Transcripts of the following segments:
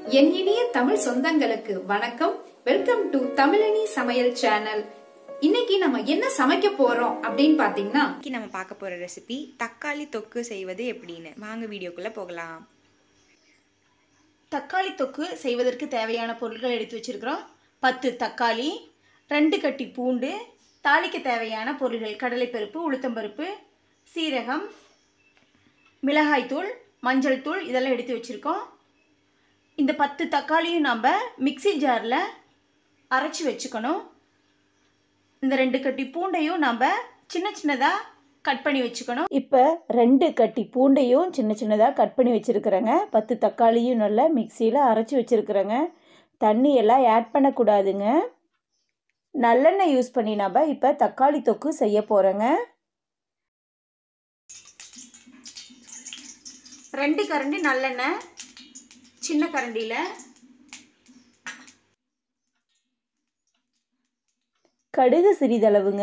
என் இனிய தமிழ் சொந்தங்களுக்கு வணக்கம் வெல்கம் டு தமிழனி சமையல் சேனல் இன்னைக்கு நம்ம என்ன சமைக்க போறோம் அப்படின்னு பாத்தீங்கன்னா இன்னைக்கு நம்ம பார்க்க போகிற ரெசிபி தக்காளி தொக்கு செய்வது எப்படின்னு வாங்க வீடியோக்குள்ளே போகலாம் தக்காளி தொக்கு செய்வதற்கு தேவையான பொருட்கள் எடுத்து வச்சிருக்கிறோம் பத்து தக்காளி ரெண்டு கட்டி பூண்டு தாளிக்க தேவையான பொருள்கள் கடலைப்பருப்பு உளுத்தம்பருப்பு சீரகம் மிளகாய்த்தூள் மஞ்சள் தூள் இதெல்லாம் எடுத்து வச்சுருக்கோம் இந்த பத்து தக்காளியும் நம்ம மிக்ஸி ஜாரில் அரைச்சி வச்சுக்கணும் இந்த ரெண்டு கட்டி பூண்டையும் நம்ம சின்ன சின்னதாக கட் பண்ணி வச்சுக்கணும் இப்போ ரெண்டு கட்டி பூண்டையும் சின்ன சின்னதாக கட் பண்ணி வச்சுருக்குறேங்க பத்து தக்காளியும் நல்லா மிக்சியில் அரைச்சி வச்சுருக்குறேங்க தண்ணி எல்லாம் ஆட் பண்ணக்கூடாதுங்க நல்லெண்ணெய் யூஸ் பண்ணி நம்ம இப்போ தக்காளி தொக்கு செய்ய போகிறோங்க ரெண்டு கரண்டி நல்லெண்ணெய் சின்ன கரண்டியில் கடுகு சிறிதளவுங்க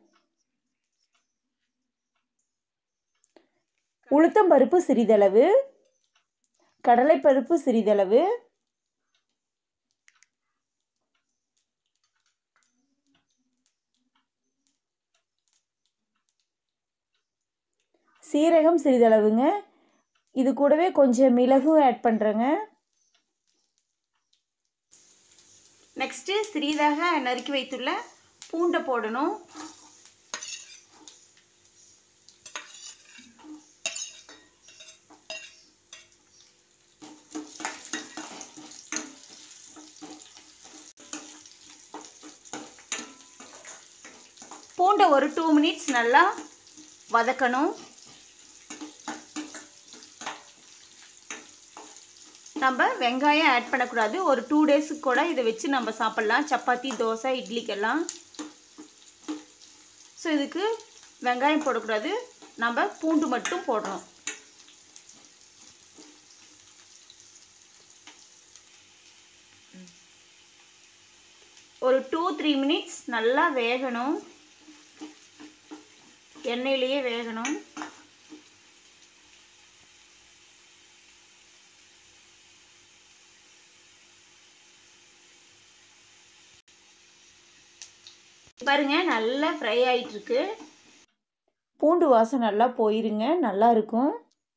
உளுத்தம்பருப்பு சிறிதளவு கடலைப்பருப்பு சிறிதளவு சீரகம் சிறிதளவுங்க இது கூடவே கொஞ்சம் மிளகும் ஆட் பண்ணுறேங்க நெக்ஸ்ட்டு சிறிதாக நறுக்கி வைத்துள்ள பூண்டை போடணும் பூண்டை ஒரு டூ மினிட்ஸ் நல்லா வதக்கணும் நம்ம வெங்காயம் ஆட் பண்ணக்கூடாது ஒரு டூ டேஸுக்கு கூட இதை வச்சு நம்ம சாப்பிட்லாம் சப்பாத்தி தோசை இட்லிக்கெல்லாம் ஸோ இதுக்கு வெங்காயம் போடக்கூடாது நம்ம பூண்டு மட்டும் போடணும் ஒரு டூ த்ரீ மினிட்ஸ் நல்லா வேகணும் எண்ணெயிலேயே வேகணும் பாருங்க நல்லா ஃப்ரை ஆயிட்டு இருக்கு பூண்டு வாசம் நல்லா போயிருங்க நல்லா இருக்கும்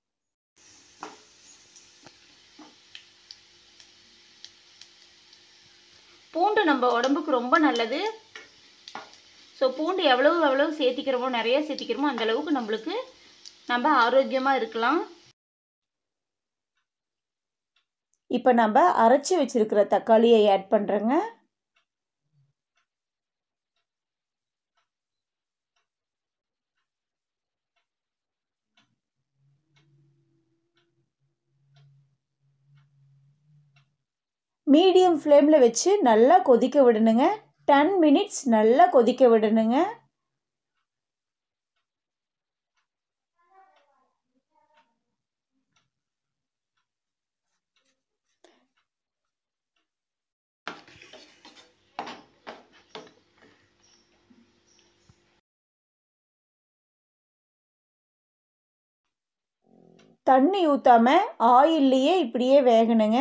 பூண்டு நம்ம உடம்புக்கு ரொம்ப நல்லது ஸோ பூண்டு எவ்வளவு எவ்வளவு சேர்த்திக்கிறோமோ நிறைய சேர்த்திக்கிறோமோ அந்த அளவுக்கு நம்மளுக்கு நம்ம ஆரோக்கியமாக இருக்கலாம் இப்போ நம்ம அரைச்சி வச்சிருக்கிற தக்காளியை ஆட் பண்ணுறேங்க மீடியம் ஃப்ளேமில் வச்சு நல்லா கொதிக்க விடணுங்க டென் மினிட்ஸ் நல்லா கொதிக்க விடணுங்க தண்ணி ஊற்றாம ஆயில்லையே இப்படியே வேகணுங்க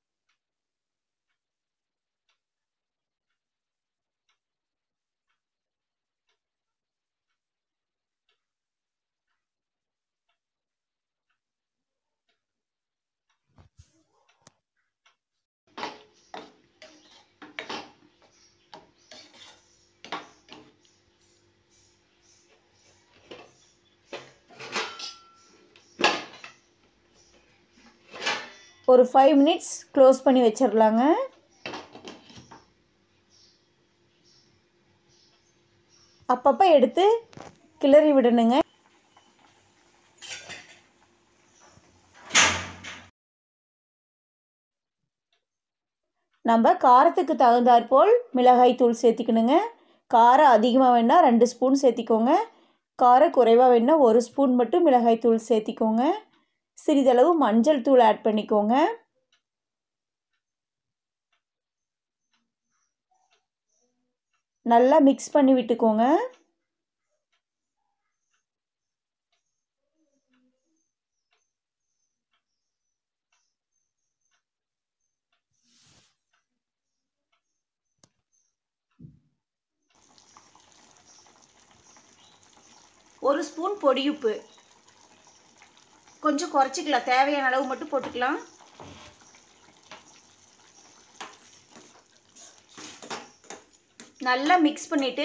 ஒரு ஃபைவ் மினிட்ஸ் க்ளோஸ் பண்ணி வச்சிடலாங்க அப்பப்போ எடுத்து கிளறி விடணுங்க நம்ம காரத்துக்கு தகுந்தாற்போல் மிளகாய் தூள் சேர்த்திக்கணுங்க காரம் அதிகமாக வேணால் ரெண்டு ஸ்பூன் சேர்த்திக்கோங்க காரம் குறைவாக வேணால் ஒரு ஸ்பூன் மட்டும் மிளகாய் தூள் சேர்த்திக்கோங்க சிறிதளவு மஞ்சள் தூள் ஆட் பண்ணிக்கோங்க நல்லா மிக்ஸ் பண்ணி விட்டுக்கோங்க ஒரு ஸ்பூன் பொடியுப்பு கொஞ்சம் குறைச்சிக்கலாம் தேவையான அளவு மட்டும் போட்டுக்கலாம் நல்லா மிக்ஸ் பண்ணிட்டு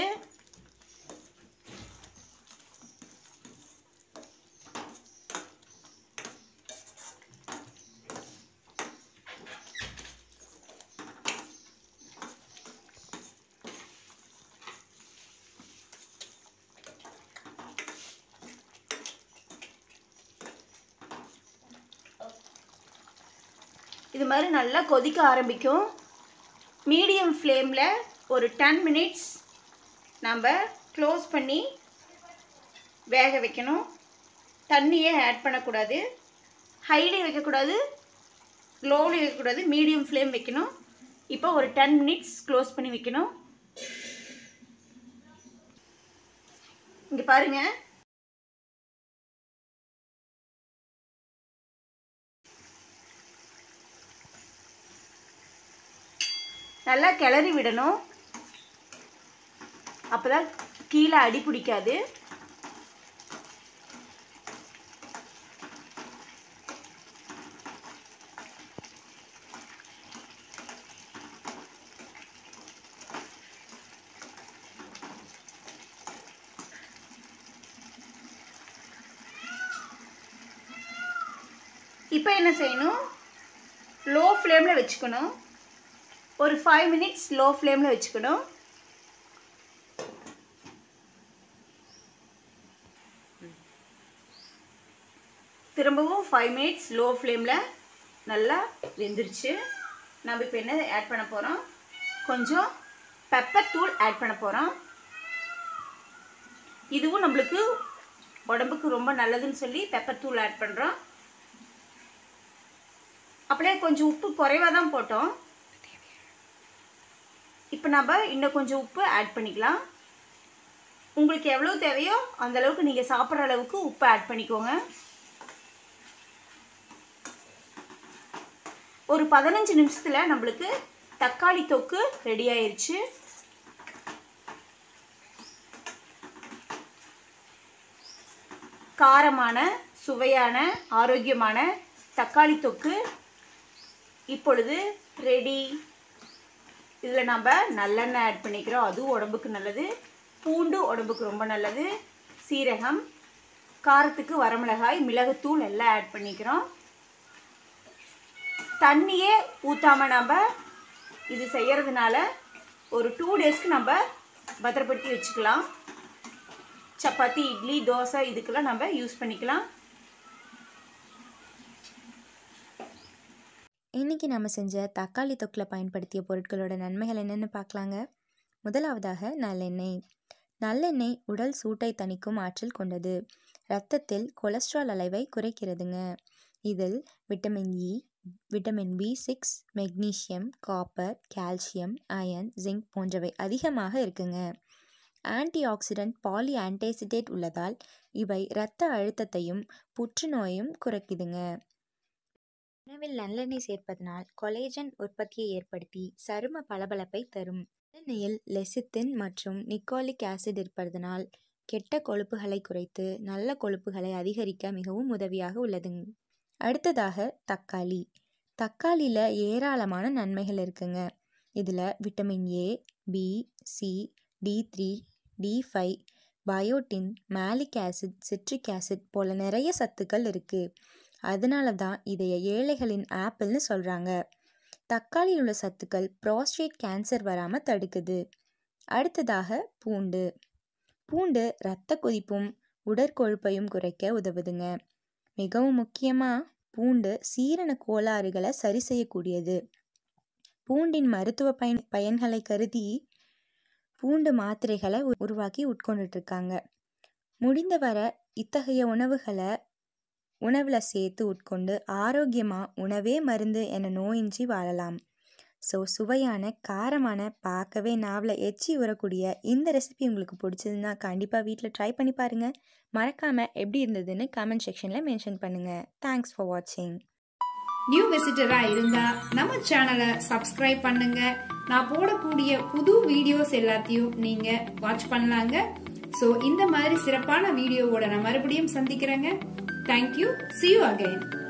இது மாதிரி நல்லா கொதிக்க ஆரம்பிக்கும் மீடியம் ஃப்ளேமில் ஒரு டென் மினிட்ஸ் நம்ம க்ளோஸ் பண்ணி வேக வைக்கணும் தண்ணியே ஆட் பண்ணக்கூடாது ஹைலையும் வைக்கக்கூடாது லோலையும் வைக்கக்கூடாது மீடியம் ஃப்ளேம் வைக்கணும் இப்போ ஒரு டென் மினிட்ஸ் க்ளோஸ் பண்ணி வைக்கணும் இங்கே பாருங்கள் நல்லா கிளறி விடணும் அப்பதான் கீழே அடி பிடிக்காது இப்போ என்ன செய்யணும் லோ ஃப்ளேமில் வச்சுக்கணும் ஒரு ஃபைவ் மினிட்ஸ் லோ ஃப்ளேமில் வச்சுக்கணும் திரும்பவும் ஃபைவ் மினிட்ஸ் லோ ஃப்ளேமில் நல்லா வெந்துருச்சு நம்ம இப்போ என்ன ஆட் பண்ண போகிறோம் கொஞ்சம் பெப்பர் தூள் ஆட் பண்ண போகிறோம் இதுவும் நம்மளுக்கு உடம்புக்கு ரொம்ப நல்லதுன்னு சொல்லி பெப்பர் தூள் ஆட் பண்ணுறோம் அப்படியே கொஞ்சம் உப்பு குறைவாக தான் போட்டோம் இப்போ நம்ம இன்னும் கொஞ்சம் உப்பு ஆட் பண்ணிக்கலாம் உங்களுக்கு எவ்வளோ தேவையோ அந்த அளவுக்கு நீங்கள் சாப்பிட்ற அளவுக்கு உப்பு ஆட் பண்ணிக்கோங்க ஒரு பதினஞ்சு நிமிஷத்தில் நம்மளுக்கு தக்காளி தொக்கு ரெடி ஆயிருச்சு காரமான சுவையான ஆரோக்கியமான தக்காளி தொக்கு இப்பொழுது ரெடி இதில் நம்ம நல்லெண்ணெய் ஆட் பண்ணிக்கிறோம் அதுவும் உடம்புக்கு நல்லது பூண்டு உடம்புக்கு ரொம்ப நல்லது சீரகம் காரத்துக்கு வரமிளகாய் மிளகுத்தூள் எல்லாம் ஆட் பண்ணிக்கிறோம் தண்ணியே ஊற்றாம நம்ம இது செய்யறதுனால ஒரு டூ டேஸ்க்கு நம்ம பத்திரப்படுத்தி வச்சுக்கலாம் சப்பாத்தி இட்லி தோசை இதுக்கெல்லாம் நம்ம யூஸ் பண்ணிக்கலாம் இன்றைக்கி நம்ம செஞ்ச தக்காளி தொக்கில் பயன்படுத்திய பொருட்களோட நன்மைகள் என்னென்னு பார்க்கலாங்க முதலாவதாக நல்லெண்ணெய் நல்லெண்ணெய் உடல் சூட்டை தணிக்கும் ஆற்றல் கொண்டது இரத்தத்தில் கொலஸ்ட்ரால் அளவை குறைக்கிறதுங்க இதில் vitamin E vitamin B six magnesium copper calcium iron zinc போன்றவை அதிகமாக இருக்குங்க ஆன்டி ஆக்சிடென்ட் பாலி ஆன்டிசிடேட் உள்ளதால் இவை இரத்த அழுத்தத்தையும் புற்றுநோயும் குறைக்குதுங்க உணவில் நல்லெண்ணெய் சேர்ப்பதனால் கொலேஜன் உற்பத்தியை ஏற்படுத்தி சரும பளபளப்பை தரும் நல்லெண்ணெயில் லெசித்தின் மற்றும் நிக்கோலிக் ஆசிட் இருப்பதனால் கெட்ட கொழுப்புகளை குறைத்து நல்ல கொழுப்புகளை அதிகரிக்க மிகவும் உதவியாக உள்ளதுங்க அடுத்ததாக தக்காளி தக்காளியில் ஏராளமான நன்மைகள் இருக்குங்க இதில் vitamin A B C D three D five biotin malic acid citric acid போல நிறைய சத்துக்கள் இருக்குது அதனால தான் இதைய ஏழைகளின் ஆப்பிள்னு சொல்கிறாங்க தக்காளியில் உள்ள சத்துக்கள் ப்ராஸ்டேட் கேன்சர் வராமல் தடுக்குது அடுத்ததாக பூண்டு பூண்டு இரத்த கொதிப்பும் உடற்கொழுப்பையும் குறைக்க உதவுதுங்க மிகவும் முக்கியமாக பூண்டு சீரண கோளாறுகளை சரி செய்யக்கூடியது பூண்டின் மருத்துவ பயன் பயன்களை கருதி பூண்டு மாத்திரைகளை உருவாக்கி உட்கொண்டுட்டு இருக்காங்க முடிந்தவர இத்தகைய உணவுகளை உணவில் சேர்த்து உட்கொண்டு ஆரோக்கியமாக உணவே மருந்து என நோயின்றி வாழலாம் ஸோ சுவையான காரமான பார்க்கவே நாவில் எச்சி உரக்கூடிய இந்த ரெசிபி உங்களுக்கு பிடிச்சதுன்னா கண்டிப்பாக வீட்டில் ட்ரை பண்ணி பாருங்கள் மறக்காமல் எப்படி இருந்ததுன்னு கமெண்ட் செக்ஷனில் மென்ஷன் பண்ணுங்கள் தேங்க்ஸ் ஃபார் வாட்சிங் நியூ விசிட்டரா இருந்தா நம்ம சேனலை சப்ஸ்கிரைப் பண்ணுங்க நான் போடக்கூடிய புது வீடியோஸ் எல்லாத்தையும் நீங்க வாட்ச் பண்ணலாங்க சோ இந்த மாதிரி சிறப்பான வீடியோவோட நான் மறுபடியும் சந்திக்கிறேங்க தேங்க்யூ see you again